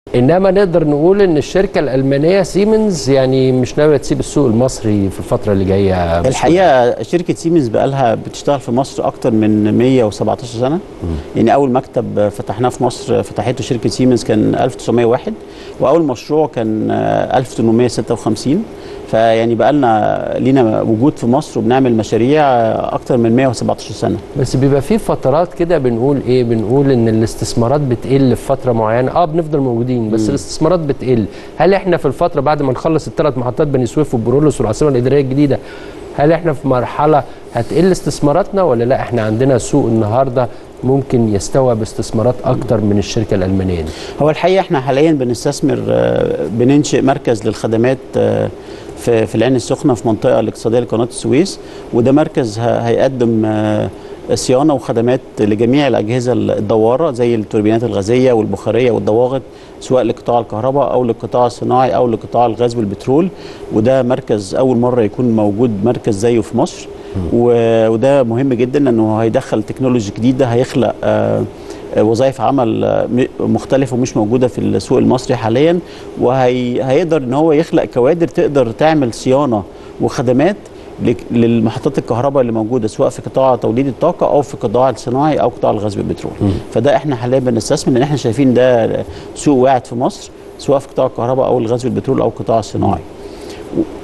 انما نقدر نقول ان الشركه الالمانيه سيمنز يعني مش ناويه تسيب السوق المصري في الفتره اللي جايه الحقيقه شركه سيمنز بقى لها بتشتغل في مصر اكتر من 117 سنه يعني اول مكتب فتحناه في مصر فتحته شركه سيمنز كان 1901 واول مشروع كان 1856 فيعني بقى لنا لينا وجود في مصر وبنعمل مشاريع اكتر من 117 سنه بس بيبقى في فترات كده بنقول ايه بنقول ان الاستثمارات بتقل في فتره معينه اه بنفضل موجودين بس م. الاستثمارات بتقل هل احنا في الفتره بعد ما نخلص الثلاث محطات بني سويف وبرولوس والعاصمه الاداريه الجديده هل احنا في مرحله هتقل استثماراتنا ولا لا احنا عندنا سوق النهارده ممكن يستوعب استثمارات اكتر من الشركه الالمانيه دي هو الحقيقه احنا حاليا بنستثمر بننشئ مركز للخدمات في في العين السخنه في منطقه الاقتصاديه لقناه السويس وده مركز هيقدم صيانه وخدمات لجميع الاجهزه الدواره زي التوربينات الغازيه والبخاريه والضواغط سواء لقطاع الكهرباء او للقطاع الصناعي او لقطاع الغاز والبترول وده مركز اول مره يكون موجود مركز زيه في مصر وده مهم جدا لانه هيدخل تكنولوجي جديده هيخلق وظائف عمل مختلفه ومش موجوده في السوق المصري حاليا وهيقدر ان هو يخلق كوادر تقدر تعمل صيانه وخدمات للمحطات الكهرباء اللي موجوده سواء في قطاع توليد الطاقه او في قطاع الصناعي او قطاع الغاز والبترول فده احنا حاليا بنستثمر لان احنا شايفين ده سوق واعد في مصر سواء في قطاع الكهرباء او الغاز والبترول او القطاع الصناعي